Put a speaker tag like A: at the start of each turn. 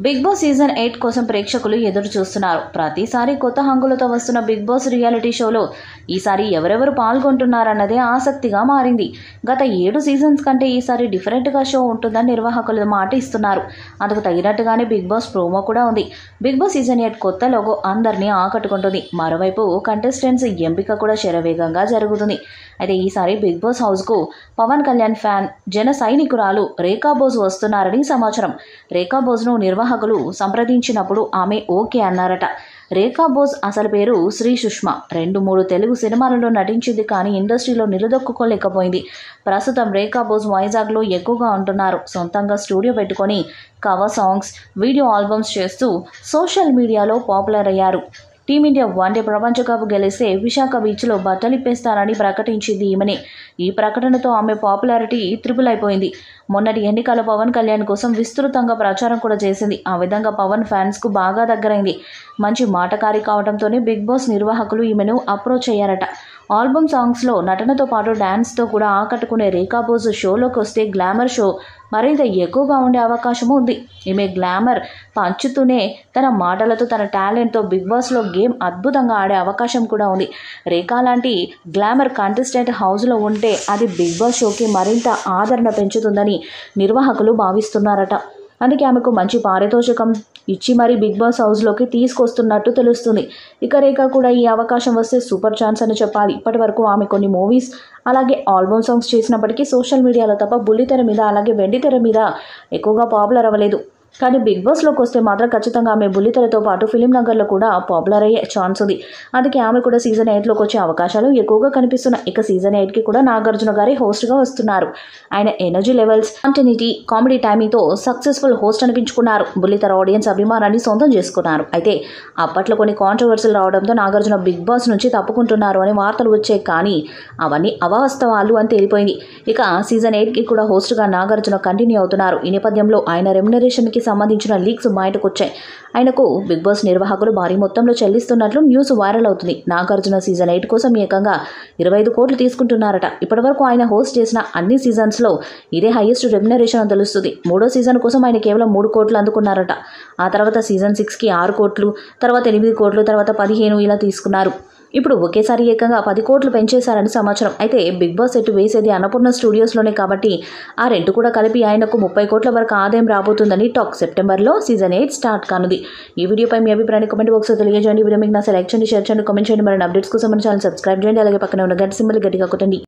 A: big Boss season eight కోసం ప్రేక్షకులు ఎదురు చూస్తున్నారు ప్రతిసారి కొత్త హంగులతో వస్తున్న బిగ్ బాస్ రియాలిటీ షోలో ఈసారి ఎవరెవరు పాల్గొంటున్నారన్నదే ఆసక్తిగా మారింది గత ఏడు సీజన్స్ కంటే ఈసారి డిఫరెంట్గా షో ఉంటుందని నిర్వాహకులు మాట ఇస్తున్నారు అందుకు తగినట్టుగానే బిగ్ బాస్ ప్రోమో కూడా ఉంది బిగ్ బాస్ సీజన్ ఎయిట్ కొత్త లోగో అందరినీ ఆకట్టుకుంటుంది మరోవైపు కంటెస్టెంట్స్ ఎంపిక కూడా శరవేగంగా జరుగుతుంది అయితే ఈసారి బిగ్ బాస్ హౌస్కు పవన్ కళ్యాణ్ ఫ్యాన్ జన సైనికురాలు రేఖా బోస్ వస్తున్నారని సమాచారం రేఖా బోస్ను నిర్వాహకులు సంప్రదించినప్పుడు ఆమె ఓకే అన్నారట రేఖా బోస్ అసలు పేరు శ్రీ సుష్మ రెండు మూడు తెలుగు సినిమాలలో నటించింది కానీ ఇండస్ట్రీలో నిలదొక్కుకోలేకపోయింది ప్రస్తుతం రేఖా బోస్ వైజాగ్లో ఎక్కువగా ఉంటున్నారు సొంతంగా స్టూడియో పెట్టుకొని కవర్ సాంగ్స్ వీడియో ఆల్బమ్స్ చేస్తూ సోషల్ మీడియాలో పాపులర్ అయ్యారు టీమిండియా వన్డే ప్రపంచ కప్ గెలిస్తే విశాఖ బీచ్లో బట్టలిప్పేస్తారని ప్రకటించింది ఈమెనే ఈ ప్రకటనతో ఆమె పాపులారిటీ త్రిపుల్ అయిపోయింది మొన్నటి ఎన్నికల పవన్ కళ్యాణ్ కోసం విస్తృతంగా ప్రచారం కూడా చేసింది ఆ విధంగా పవన్ ఫ్యాన్స్కు బాగా దగ్గరైంది మంచి మాటకారి కావడంతోనే బిగ్ బాస్ నిర్వాహకులు ఈమెను అప్రోచ్ అయ్యారట ఆల్బమ్ సాంగ్స్లో నటనతో పాటు డ్యాన్స్తో కూడా ఆకట్టుకునే రేఖా బోస్ షోలోకి వస్తే గ్లామర్ షో మరింత ఎక్కువగా ఉండే అవకాశం ఉంది ఈమె గ్లామర్ పంచుతూనే తన మాటలతో తన టాలెంట్తో బిగ్ బాస్లో గేమ్ అద్భుతంగా ఆడే అవకాశం కూడా ఉంది రేఖా లాంటి గ్లామర్ కంటెస్టెంట్ హౌస్లో ఉంటే అది బిగ్ బాస్ షోకి మరింత ఆదరణ పెంచుతుందని నిర్వాహకులు భావిస్తున్నారట అందుకే ఆమెకు మంచి పారితోషికం ఇచ్చి మరీ బిగ్ బాస్ హౌస్లోకి తీసుకొస్తున్నట్టు తెలుస్తుంది ఇక రేఖ కూడా ఈ అవకాశం వస్తే సూపర్ ఛాన్స్ అని చెప్పాలి ఇప్పటి వరకు ఆమె కొన్ని మూవీస్ అలాగే ఆల్బమ్ సాంగ్స్ చేసినప్పటికీ సోషల్ మీడియాలో తప్ప బుల్లితెర మీద అలాగే వెండితెర మీద ఎక్కువగా పాపులర్ అవ్వలేదు కానీ బిగ్ బాస్లోకి వస్తే మాత్రం ఖచ్చితంగా ఆమె బుల్లితెరతో పాటు ఫిలిం నగర్లో కూడా పాపులర్ అయ్యే ఛాన్స్ ఉంది అందుకే ఆమె కూడా సీజన్ ఎయిట్లోకి వచ్చే అవకాశాలు ఎక్కువగా కనిపిస్తున్నాయి ఇక సీజన్ ఎయిట్కి కూడా నాగార్జున గారి హోస్ట్గా వస్తున్నారు ఆయన ఎనర్జీ లెవెల్స్ కంటిన్యూటీ కామెడీ టైమింగ్తో సక్సెస్ఫుల్ హోస్ట్ అనిపించుకున్నారు బుల్లితెర ఆడియన్స్ అభిమానాన్ని సొంతం చేసుకున్నారు అయితే అప్పట్లో కొన్ని కాంట్రవర్సీలు రావడంతో నాగార్జున బిగ్ బాస్ నుంచి తప్పుకుంటున్నారు అని వార్తలు వచ్చాయి కానీ అవన్నీ అవాస్తవాలు అని తేలిపోయింది ఇక సీజన్ ఎయిట్కి కూడా హోస్ట్గా నాగార్జున కంటిన్యూ అవుతున్నారు ఈ నేపథ్యంలో ఆయన రెమ్యునరేషన్కి సంబంధించిన లీక్స్ బయటకు వచ్చాయి ఆయనకు బిగ్ బాస్ నిర్వాహకులు భారీ మొత్తంలో చెల్లిస్తున్నట్లు న్యూస్ వైరల్ అవుతుంది నాగార్జున సీజన్ ఎయిట్ కోసం ఏకంగా ఇరవై ఐదు కోట్లు తీసుకుంటున్నారట ఇప్పటివరకు ఆయన హోస్ట్ చేసిన అన్ని సీజన్స్లో ఇదే హైయెస్ట్ రెమ్యునరేషన్ అని తెలుస్తుంది మూడో సీజన్ కోసం ఆయన కేవలం మూడు కోట్లు అందుకున్నారట ఆ తర్వాత సీజన్ సిక్స్కి ఆరు కోట్లు తర్వాత ఎనిమిది కోట్లు తర్వాత పదిహేను ఇలా తీసుకున్నారు ఇప్పుడు ఒకేసారి ఏకంగా పది కోట్లు పెంచేశారని సమాచారం అయితే బిగ్ బాస్ సెట్ వేసేది అన్నపూర్ణ స్టూడియోస్లోనే కాబట్టి ఆ రెంట్ కూడా కలిపి ఆయనకు ముప్పై కోట్ల వరకు ఆదాయం రాబోతుందని టాక్ సెప్టెంబర్లో సీజన్ ఎయిట్ స్టార్ట్ కానుంది ఈ వీడియోపై మీ అభిప్రాయాన్ని కామెంట్ బాక్స్లో తెలియజేయండి వీడియో మీకు నా సెలెక్ట్ చేయండి షేర్ చేయండి కామెంట్ చేయండి మరి అప్డేట్స్ కోసం మన ఛానల్ సబ్స్క్రైబ్ చేయండి అలాగే పక్కన ఉన్న గంట సింబల్ గట్టిగా కొట్టండి